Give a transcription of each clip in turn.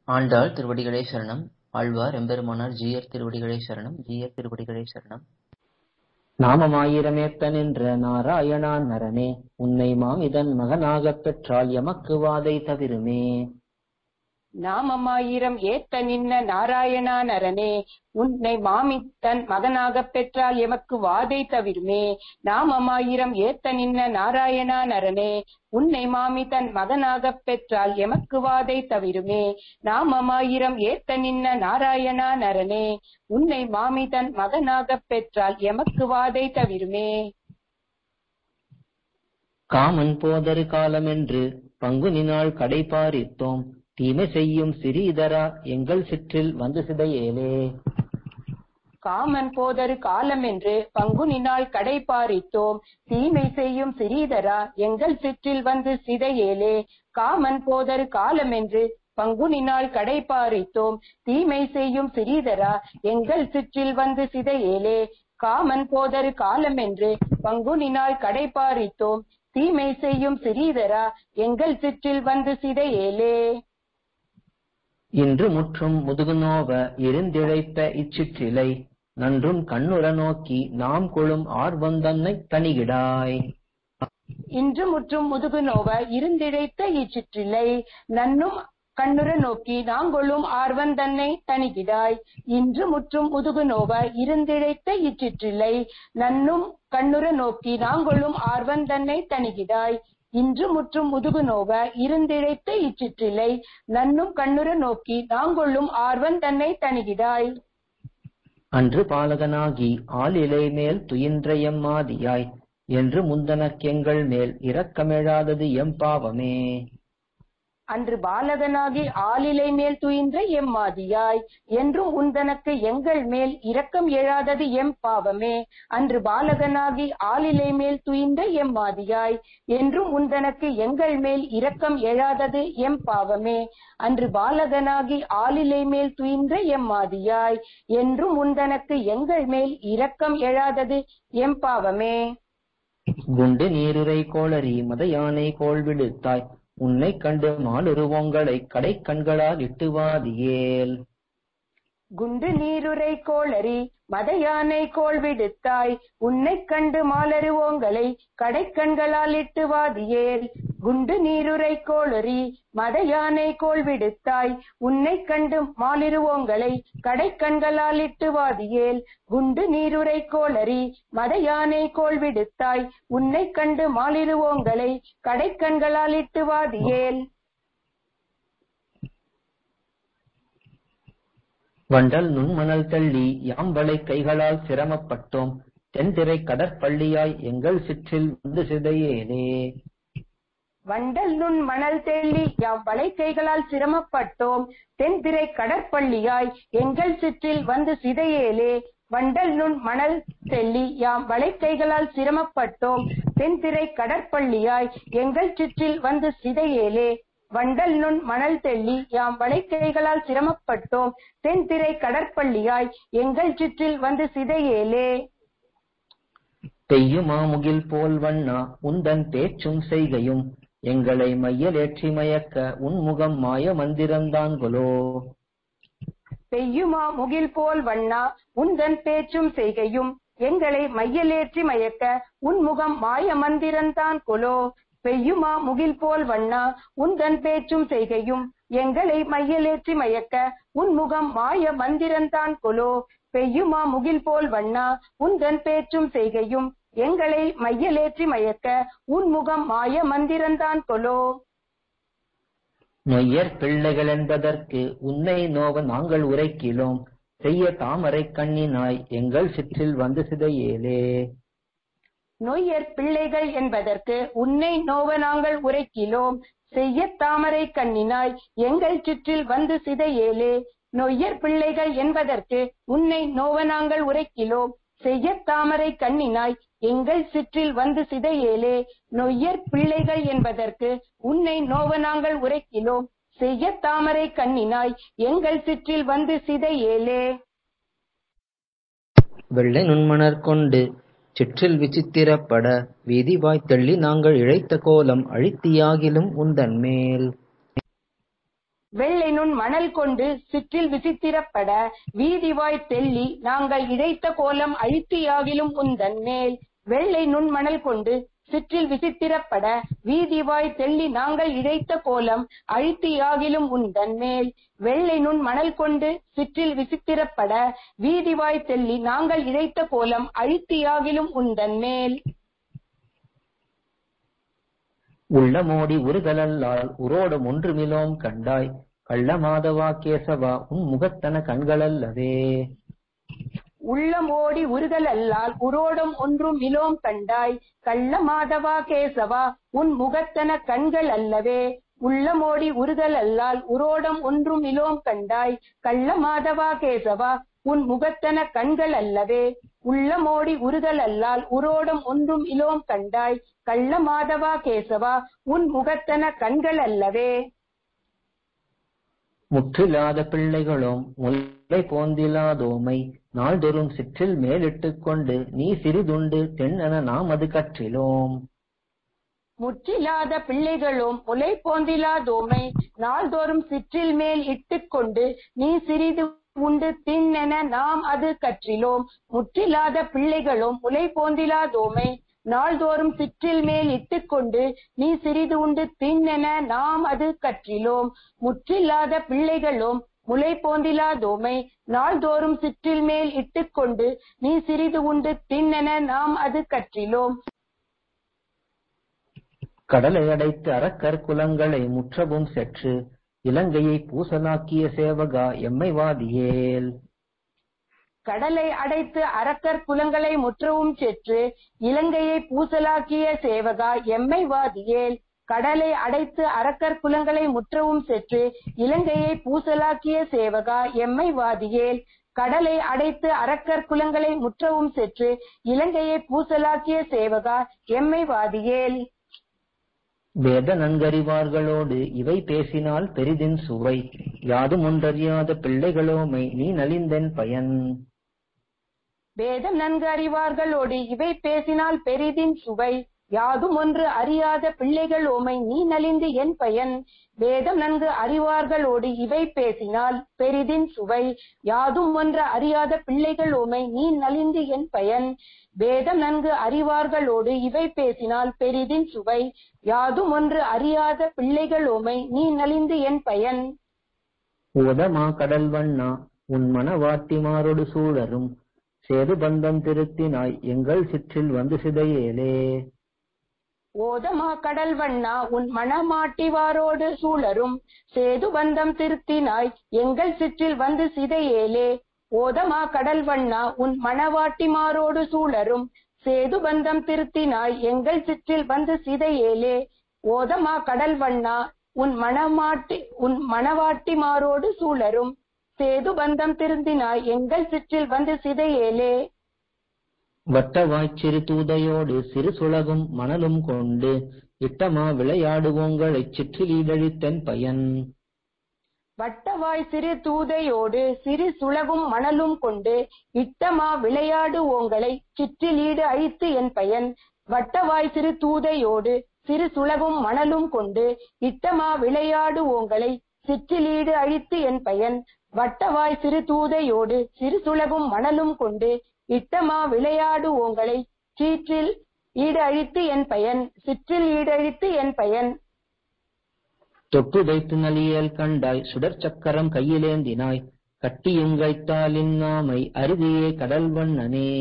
ஆண்டாள் திருவடிகளே சரணம் ஆழ்வார் எம்பெருமானார் ஜீயர் திருவடிகளே சரணம் ஜீயர் திருவடிகளே சரணம் நாமமாயிரமேத்த நின்ற நாராயணான் நரனே உன்னை மாமிதன் மகனாகப் பெற்றால் எமக்கு வாதை தவிருமே நாமமாயிரம் ஏத்த நின்ன நாராயணா நரனே உன்னை மாமித்தன் மகனாகப் பெற்றால் எமக்கு வாதை தவிருமே நாமமாயிரம் ஏத்த நின்ன நாராயணா நரனே உன்னை மாமித்தன் மகனாகப் பெற்றால் எமக்கு வாதை தவிருமே நாமமாயிரம் ஏத்த நின்ன நாராயணா நரனே உன்னை மாமிதன் மகனாகப் பெற்றால் எமக்கு வாதை தவிருமே காமன் போதரு காலமென்று பங்குனி நாள் கடைபாரித்தோம் தீமை செய்யும் சிறீதரா எங்கள் சிற்றில் வந்து சிதையேலே காமன் போதரு காலம் என்று பங்குனி நாள் கடை பாரித்தோம் தீமை செய்யும் சிறீதரா எங்கள் சிற்றில் வந்து சிதையேலே காமன் போதரு காலம் என்று பங்குனி நாள் கடை பாரித்தோம் தீமை செய்யும் சிறீதரா எங்கள் சிற்றில் வந்து சிதையேலே காமன் போதரு காலம் என்று பங்குனி நாள் கடை பாரித்தோம் தீமை செய்யும் சிறீதரா எங்கள் சிற்றில் வந்து சிதையேலே இன்று முற்றும் முதுகுநோவ இருந்திழைப்ப இச்சிற்றிலை நன்றும் கண்ணுற நோக்கி நாம் கொளும் ஆர்வந்தன்னை தனிகிடாய் இன்று முற்றும் முதுகு நோவ இருந்திழைத்த இச்சிற்றிலை நன்னும் கண்ணுற நோக்கி நாங்கொள்ளும் ஆர்வன் தன்னை தணிகிடாய் இன்று முற்றும் முதுகு நோவ இருந்திழைத்த இச்சிற்றிலை நன்னும் கண்ணுற நோக்கி நாங்கொள்ளும் ஆர்வன் தன்னை தணிகிடாய் இன்று முற்றும் முதுகு நோவ இருந்திழைத்த இச்சிற்றிலை நன்னும் கண்ணுற நோக்கி நாங்கொள்ளும் ஆர்வன் தன்னை தணிகிடாய் அன்று பாலகனாகி ஆளிலை மேல் துயின்ற எம்மாதியாய் என்று முந்தனக்கெங்கள் மேல் இரக்கமெழாதது எம்பாவமே அன்று பாலகனாகி ஆளிலை மேல் துயின்ற எம்மாதியாய் என்றும் உந்தனக்கு எங்கள் மேல் இரக்கம் எழாதது எம் பாவமே அன்று பாலகனாகி ஆளிலை மேல் துயின்ற எம்மாதியாய் என்றும் உந்தனக்கு எங்கள் மேல் இரக்கம் எழாதது எம் பாவமே அன்று பாலகனாகி ஆளிலை மேல் துயின்ற எம்மாதியாய் என்றும் உந்தனக்கு எங்கள் மேல் இரக்கம் எழாதது எம் பாவமே குண்டு நீருரை கோளரி மத யானை கோள் விடுத்தாய் உன்னை கண்டு மாலுருவோங்களை கடை கண்களால் இட்டுவாதியேல் குண்டு நீருரை கோளரி மத யானை கோள் விடுத்தாய் உன்னை கண்டு மாலருவோங்களை கடைக்கண்களால் இட்டு வாதியேல் குண்டு நீருரை கோளரி மத யானை கோள் விடுத்தாய் உன்னை கண்டு மாலிருவோங்களை கடைக்கண்களால் இட்டு வாதியேல் குண்டு நீருரை கோளரி மத யானை கோள் விடுத்தாய் உன்னை கண்டு மாலிருவோங்களை கடைக்கண்களால் இட்டு வாதியேல் வண்டல் நுண்மணல் தள்ளி யாம்பளை கைகளால் சிரமப்பட்டோம் தென்திரை கடற்பள்ளியாய் எங்கள் சிற்றில் வந்து சிதையேனே வண்டல் நுண் மணல் தெள்ளி யாம் வளைக்கைகளால் சிரமப்பட்டோம் தென்திரை கடற்பள்ளியாய் எங்கள் சிற்றில் வந்து சிதையேலே வண்டல் நுண் மணல் தெள்ளி யாம் வளைக்கைகளால் சிரமப்பட்டோம் தென்திரை கடற்பள்ளியாய் எங்கள் சிற்றில் வந்து சிதையேலே வண்டல் நுண் மணல் தெள்ளி யாம் வளைக்கைகளால் சிரமப்பட்டோம் தென்திரை கடற்பள்ளியாய் எங்கள் சிற்றில் வந்து சிதையேலே பெய்யுமா முகில் போல் வண்ணா உந்தன் பேச்சும் செய்கையும் எங்களை மையலேற்றி மயக்க உன் முகம் மாய மந்திரம்தான் கொலோ பெய்யுமா முகில் போல் வண்ணா உந்தன் பேச்சும் செய்கையும் எங்களை மையலேற்றி மயக்க உன் முகம் மாய மந்திரம்தான் கொலோ பெய்யுமா முகில் போல் வண்ணா உந்தன் பேச்சும் செய்கையும் எங்களை மையலேற்றி மயக்க உன் முகம் மாய மந்திரம்தான் கொலோ பெய்யுமா முகில் போல் வண்ணா உந்தன் பேச்சும் செய்கையும் எங்களை மையலேற்றி மயக்க உன் முகம் மாய மந்திரம்தான் கொலோ நொய்யர் பிள்ளைகள் என்பதற்கு உன்னை நோவ நாங்கள் உரைக்கிலோம் செய்ய தாமரை கண்ணினாய் எங்கள் சிற்றில் வந்து சிதையேலே நொய்யர் பிள்ளைகள் என்பதற்கு உன்னை நோவ நாங்கள் உரைக்கிலோம் செய்ய தாமரை கண்ணினாய் எங்கள் சிற்றில் வந்து சிதையேலே நொய்யர் பிள்ளைகள் என்பதற்கு உன்னை நோவ நாங்கள் உரைக்கிலோம் செய்ய தாமரை கண்ணினாய் எங்கள் சிற்றில் வந்து சிதையேலே நொய்யர் பிள்ளைகள் என்பதற்கு உன்னை நோவ நாங்கள் உரைக்கிலோம் செய்ய தாமரை கண்ணினாய் எங்கள் சிற்றில் வந்து சிதையேலே வெள்ளை நுண்மணர் கொண்டு சிற்றில் விசித்திரப்பட வீதி வாய்த்தள்ளி நாங்கள் இழைத்த கோலம் அழித்தியாகிலும் உந்தன் மேல் வெள்ளை நுண் மணல் கொண்டு சிற்றில் விசித்திரப்பட வீதிவாய் தெள்ளி நாங்கள் இழைத்த கோலம் அழுத்தியாகிலும் உந்தன் மேல் வெள்ளை நுண் மணல் கொண்டு சிற்றில் விசித்திரப்பட வீதிவாய் தெள்ளி நாங்கள் இழைத்த கோலம் அழுத்தியாகிலும் உந்தன் மேல் வெள்ளை நுண் மணல் கொண்டு சிற்றில் விசித்திரப்பட வீதிவாய் தெள்ளி நாங்கள் இழைத்த கோலம் அழுத்தியாகிலும் உந்தன் மேல் உள்ளமோடி உருகலல்லால் உரோடும் ஒன்றுமிலோம் கண்டாய் கள்ள மாதவா கேசவா உன் முகத்தன கண்களல்லவே உள்ளம் ஓடி உருகல் அல்லால் உரோடம் ஒன்றும் இலோம் கண்டாய் கள்ள மாதவா கேசவா உன் முகத்தன கண்கள் அல்லவே உள்ளமோடி உருகல் அல்லால் உரோடம் ஒன்றும் இலோம் கண்டாய் கள்ள மாதவா கேசவா உன் முகத்தன கண்கள் அல்லவே உள்ளமோடி உருகல் அல்லால் உரோடம் ஒன்றும் இலோம் கண்டாய் கள்ள மாதவா கேசவா உன் முகத்தன கண்கள் அல்லவே முற்றில்லாத பிள்ளைகளும் முல்லை போந்திலாதோமை நாள்தோறும் சிற்றில் மேலிட்டுக் கொண்டு நீ சிறிதுண்டு தென்னென நாம் அது கற்றிலோம் முற்றில்லாத பிள்ளைகளும் முலை போந்திலாதோமை நாள்தோறும் சிற்றில் மேல் இட்டுக்கொண்டு நீ சிறிது உண்டு தின்னென நாம் அது கற்றிலோம் முற்றில்லாத பிள்ளைகளும் முலை போந்திலாதோமை நாள்தோறும் சிற்றில் மேல் இட்டுக்கொண்டு நீ சிறிது உண்டு தின்னென நாம் அது கற்றிலோம் முற்றில்லாத பிள்ளைகளும் முலை போந்திலாதோமை நாள்தோறும் சிற்றில் மேல் இட்டுக்கொண்டு நீ சிறிது உண்டு தின்னென நாம் அது கற்றிலோம் கடலை அடைத்து அறக்கர் குலங்களை முற்றவும் செற்று இலங்கையை பூசலாக்கிய சேவகா எம்மை வாதியேல் கடலை அடைத்து அரக்கர் குலங்களை முற்றவும் செற்று இலங்கையை பூசலாக்கிய சேவகா எம்மை வாதியேல் கடலை அடைத்து அரக்கர் குலங்களை முற்றவும் செற்று இலங்கையை பூசலாக்கிய சேவகா எம்மை வாதியேல் கடலை அடைத்து அரக்கர் குலங்களை முற்றவும் செற்று இலங்கையை பூசலாக்கிய சேவகா எம்மை வாதியேல் வேத நன்கறிவார்களோடு இவை பேசினால் பெரிதின் சுவை யாதும் ஒன்றறியாத பிள்ளைகளோமை நீ நலிந்தென் பயன் வேதம் நன்கு அறிவார்களோடு இவை பேசினால் பெரிதின் சுவை யாதும் ஒன்று அறியாத பிள்ளைகள் ஓமை நீ நலிந்து என் பயன் வேதம் நன்கு அறிவார்களோடு இவை பேசினால் பெரிதின் சுவை யாதும் ஒன்று அறியாத பிள்ளைகள் ஓமை நீ நலிந்து என் பயன் வேதம் நன்கு அறிவார்களோடு இவை பேசினால் பெரிதின் சுவை யாதும் ஒன்று அறியாத பிள்ளைகள் ஓமை நீ நலிந்து என் பயன் ஓதமா கடல் வண்ணா உன் மனவாட்டிமாரோடு சூழரும் சேது பந்தம் திருத்தினாய் எங்கள் சிற்றில் வந்து சிதையேலே ஓதமா கடல் வண்ணா உன் மணமாட்டிவாரோடு சூழரும் சேது பந்தம் திருத்தினாய் எங்கள் சிற்றில் வந்து சிதையேலே ஓதமா கடல் வண்ணா உன் மணவாட்டிமாரோடு சூழரும் சேது பந்தம் திருத்தினாய் எங்கள் சிற்றில் வந்து சிதையேலே ஓதமா கடல் வண்ணா உன் மணமாட்டி உன் மணவாட்டிமாரோடு சூழரும் சேது பந்தம் திருந்தினாய் எங்கள் சிற்றில் வந்து சிதையேலே வட்டவாய்ச் சிறு தூதையோடு சிறு சுளகும் மணலும் கொண்டு இட்டமா விளையாடுவோங்களைச் சிற்றில் ஈடழித்தன் பயன் வட்டவாய் சிறு தூதையோடு சிறு சுளகும் மணலும் கொண்டு இட்டமா விளையாடு ஓங்களை சிற்றிலீடு அழித்து என் பயன் வட்டவாய் சிறு தூதையோடு சிறு சுளகும் மணலும் கொண்டு இட்டமா விளையாடு ஓங்களை சிற்றிலீடு அழித்து என் பயன் வட்டவாய் சிறு தூதையோடு சிறு சுளகும் மணலும் கொண்டு இட்டமா விளையாடு ஓங்களை சீற்றில் ஈடு அழித்து என் பயன் சிற்றில் ஈடழித்து என் பயன் தொட்டுதைத்து நலியல் கண்டாய் சுடர் சக்கரம் கையிலேந்தினாய் கட்டியுங்கைத்தாலின் நாமை அருதியே கடல் வண்ணனே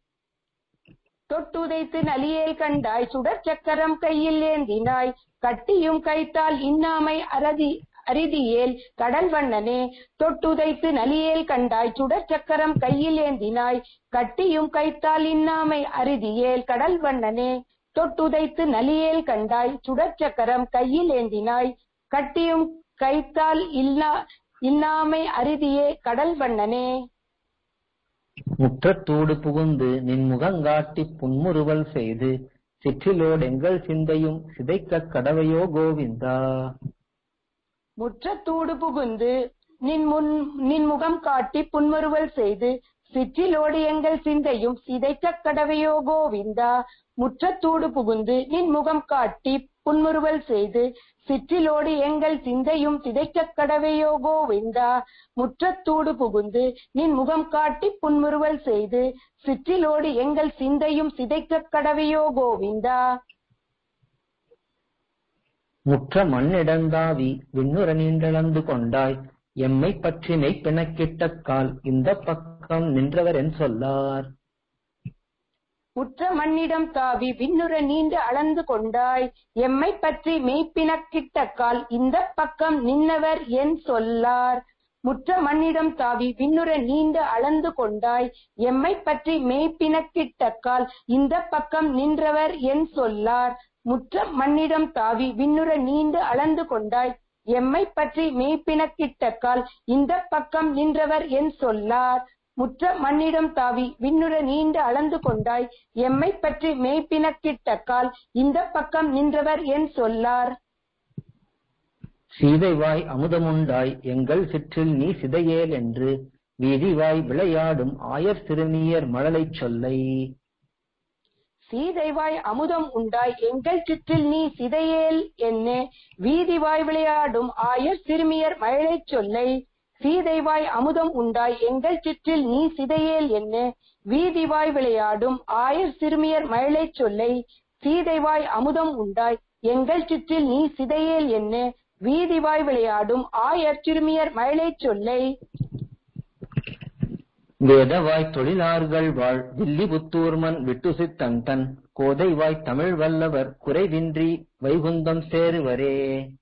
தொட்டுதைத்து நலியேல் கண்டாய் சுடர் சக்கரம் கையில் ஏந்தினாய் கட்டியும் கைத்தால் இன்னாமை அரதி அரிதியேல் கடல் வண்ணனே தொட்டுதைத்து நலியேல் கண்டாய் சுடர் சக்கரம் கையில் ஏந்தினாய் கட்டியும் கைத்தால் இன்னாமை அரிதியேல் கடல் வண்ணனே தொட்டுதைத்து நலியேல் கண்டாய் சுடர் சக்கரம் கையில் ஏந்தினாய் கட்டியும் கைத்தால் இல்லா இன்னாமை அரிதியே கடல் வண்ணனே முற்றத்தூடு புகுந்து நின் முகங்காட்டிப் புன்முறுவல் செய்து சிற்றிலோடெங்கள் சிந்தையும் சிதைக்கக் கடவையோ கோவிந்தா முற்றத்தூடு புகுந்து நின் முன் நின் முகம் காட்டி புன்முறுவல் செய்து சிற்றிலோடு எங்கள் சிந்தையும் சிதைக்கக் கடவையோ கோவிந்தா முற்றத்தூடு புகுந்து நின் முகம் காட்டி புன்முறுவல் செய்து சிற்றிலோடு எங்கள் சிந்தையும் சிதைக்கக் கடவையோ கோவிந்தா முற்றத்தூடு புகுந்து நின் முகம் காட்டி புன்முறுவல் செய்து சிற்றிலோடு எங்கள் சிந்தையும் சிதைக்கக் கடவையோ கோவிந்தா முற்ற மண்ணிடந்தாவி விண்ணுற நீண்டளந்து கொண்டாய் எம்மை பற்றி மெய்ப்பிணக்கிட்ட கால் இந்த பக்கம் நின்றவர் என் சொல்லார் உற்ற மண்ணிடம் தாவி விண்ணுற நீண்டு அளந்து கொண்டாய் எம்மை பற்றி மெய்ப்பினக்கிட்ட கால் இந்த பக்கம் நின்னவர் என் சொல்லார் முற்ற மண்ணிடம் தாவி விண்ணுற நீண்டு அளந்து கொண்டாய் எம்மை பற்றி மெய்ப்பினக்கிட்ட கால் இந்த பக்கம் நின்றவர் என் சொல்லார் முற்ற மண்ணிடம் தாவி விண்ணுற நீண்டு அளந்து கொண்டாய் எம்மை பற்றி மெய்ப்பினக்கிட்ட கால் இந்த பக்கம் நின்றவர் என் சொல்லார் முற்ற மண்ணிடம் தாவி விண்ணுற நீண்டு அளந்து கொண்டாய் எம்மை பற்றி மெய்ப்பினக்கிட்ட கால் இந்த பக்கம் நின்றவர் என் சொல்லார் சீதைவாய் அமுதமுண்டாய் எங்கள் சிற்றில் நீ சிதையேல் என்று வீதிவாய் விளையாடும் ஆயர் சிறுமியர் மழலைச் சொல்லை சீதைவாய் அமுதம் உண்டாய் எங்கள் சிற்றில் நீ சிதையேல் என்ன வீதிவாய் விளையாடும் ஆயர் சிறுமியர் மழலைச் சொல்லை சீதைவாய் அமுதம் உண்டாய் எங்கள் சிற்றில் நீ சிதையேல் என்ன வீதிவாய் விளையாடும் ஆயர் சிறுமியர் மழலைச் சொல்லை சீதைவாய் அமுதம் உண்டாய் எங்கள் சிற்றில் நீ சிதையேல் என்ன வீதிவாய் விளையாடும் ஆயர் சிறுமியர் மழலைச் சொல்லை வேதவாய் தொழிலார்கள் வாழ் வில்லிபுத்தூர்மன் விட்டுசித்தன் தன் கோதைவாய் தமிழ் வல்லவர் குறைவின்றி வைகுந்தம் சேருவரே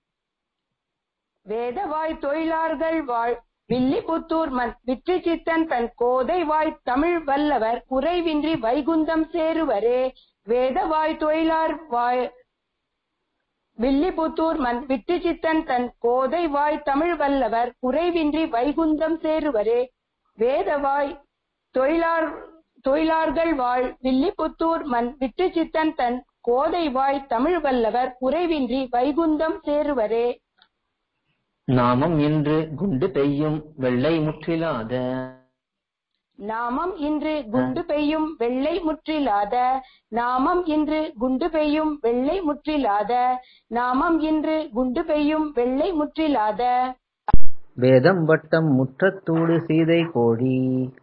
வேதவாய் தொழிலார்கள் வாழ் வில்லிபுத்தூர் மன் விற்று சித்தன் தன் கோதை வாய் தமிழ் வல்லவர் குறைவின்றி வைகுந்தம் சேருவரே வேதவாய் தொழிலார் வாய் வில்லிபுத்தூர் மன் விட்டு சித்தன் தன் கோதை வாய் தமிழ் வல்லவர் குறைவின்றி வைகுந்தம் சேருவரே வேதவாய் தொழிலார் தொழிலார்கள் வாழ் வில்லிபுத்தூர் மன் விட்டு சித்தன் தன் கோதை வாய் தமிழ் வல்லவர் குறைவின்றி வைகுந்தம் சேருவரே நாமம் இன்று குண்டு பெய்யும் வெள்ளை முற்றிலாத நாமம் இன்று குண்டு பெய்யும் வெள்ளை முற்றிலாத நாமம் இன்று குண்டு பெய்யும் வெள்ளை முற்றிலாத நாமம் இன்று குண்டு பெய்யும் வெள்ளை முற்றிலாத வேதம் வட்டம் முற்றத்தூடு சீதை கோழி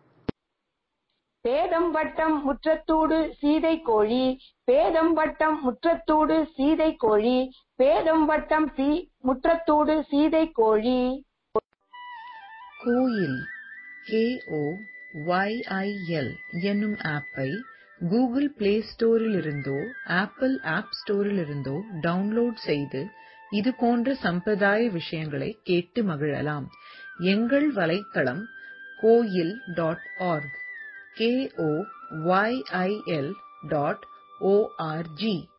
பேதம் வட்டம் முற்றத்தூடு சீதை கோழி பேதம் வட்டம் முற்றத்தூடு சீதை கோழி பேதம் வட்டம் சீ முற்றத்தூடு சீதை கோழி கோயில் கேஓ ஒய்ஐஎல் என்னும் ஆப்பை கூகுள் பிளே ஸ்டோரிலிருந்தோ ஆப்பிள் ஆப் ஸ்டோரிலிருந்தோ டவுன்லோட் செய்து இது போன்ற சம்பிரதாய விஷயங்களை கேட்டு மகிழலாம் எங்கள் வலைத்தளம் Koyil dot org K O Y I L dot O R G